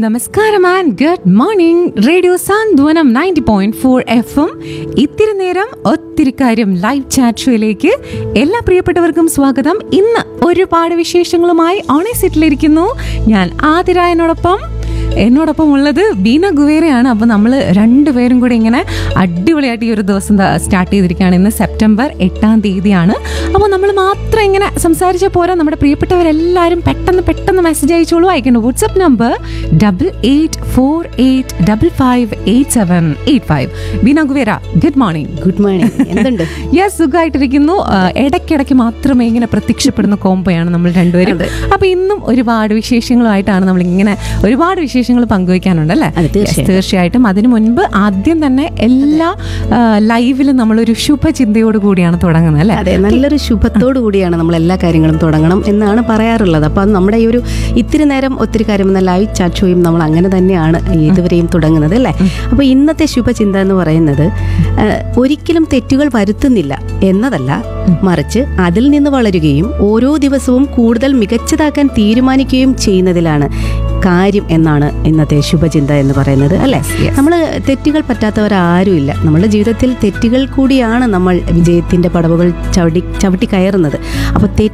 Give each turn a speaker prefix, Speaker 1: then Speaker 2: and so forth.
Speaker 1: നമസ്കാരം and good morning radio Santhwanam ninety point four F M ഇത്തിരി നേരം ഒത്തിരി കാര്യം ലൈവ് ചാറ്റ് ഷോയിലേക്ക് എല്ലാ പ്രിയപ്പെട്ടവർക്കും സ്വാഗതം ഇന്ന് ഒരുപാട് വിശേഷങ്ങളുമായി ഓണേസിറ്റിലിരിക്കുന്നു ഞാൻ ആതിരായനോടൊപ്പം എന്നോടൊപ്പം ഉള്ളത് ബീന ഗുവേരയാണ് അപ്പോൾ നമ്മൾ രണ്ടുപേരും കൂടി ഇങ്ങനെ അടിപൊളിയായിട്ട് ഈ ഒരു ദിവസം സ്റ്റാർട്ട് ചെയ്തിരിക്കുകയാണ് ഇന്ന് സെപ്റ്റംബർ എട്ടാം തീയതിയാണ് അപ്പോൾ നമ്മൾ മാത്രം ഇങ്ങനെ സംസാരിച്ച പോരാ നമ്മുടെ പ്രിയപ്പെട്ടവരെല്ലാവരും പെട്ടെന്ന് പെട്ടെന്ന് മെസ്സേജ് അയച്ചോളൂ അയക്കേണ്ട WhatsApp number double eight four eight double five eight seven eight five Beena Guevara good morning
Speaker 2: good morning എന്തുണ്ട്
Speaker 1: യെസ് സുഖമായിട്ടിരിക്കുന്നു ആ, ഇടയ്ക്കിടയ്ക്ക് മാത്രമേ ഇങ്ങനെ പ്രത്യക്ഷപ്പെടുന്ന കോംബോയാണ് നമ്മൾ രണ്ടുപേരും അപ്പൊ ഇന്നും ഒരുപാട് വിശേഷങ്ങളുമായിട്ടാണ് നമ്മൾ ഇങ്ങനെ ഒരുപാട് വിശേഷങ്ങൾ പങ്കുവയ്ക്കാനുണ്ട് അല്ലേ
Speaker 2: അതെ, തീർച്ചയായും.
Speaker 1: Yes, തീർച്ചയായിട്ടും അതിനു മുൻപ് ആദ്യം തന്നെ എല്ലാ ആ, ലൈവിലും നമ്മളൊരു ശുഭചിന്തയോട് കൂടിയാണ് തുടങ്ങുന്നത് അല്ലേ
Speaker 2: അതെ നല്ലൊരു ശുഭത്തോടു കൂടിയാണ് നമ്മൾ എല്ലാ കാര്യങ്ങളും തുടങ്ങണം എന്നാണ് പറയാറുള്ളത് അപ്പോൾ അത് നമ്മുടെ ഈ ഒരു ഇത്തിരി നേരം ഒത്തിരി കാര്യം എന്ന ലൈവ് ചാറ്റ് ഷോയും നമ്മൾ അങ്ങനെ തന്നെയാണ് ഇതുവരെയും തുടങ്ങുന്നത് അല്ലേ അപ്പോൾ ഇന്നത്തെ ശുഭചിന്ത എന്ന് പറയുന്നത് ആ, ഒരിക്കലും തെറ്റുകൾ വരുത്തുന്നില്ല എന്നതല്ല മറിച്ച് അതിൽ നിന്ന് വളരുകയും ഓരോ ദിവസവും കൂടുതൽ മികച്ചതാക്കാൻ തീരുമാനിക്കുകയും ചെയ്യുന്നതിലാണ് കാര്യം എന്നാണ് ഇന്നത്തെ ശുഭചിന്ത എന്ന് പറയുന്നത് അല്ലേ നമ്മൾ തെറ്റുകൾ പറ്റാത്തവരാരുമില്ല നമ്മുടെ ജീവിതത്തിൽ തെറ്റുകൾ കൂടിയാണ് നമ്മൾ വിജയത്തിന്റെ പടവുകൾ ചവിട്ടി ചവിട്ടി കയറുന്നത് അപ്പോൾ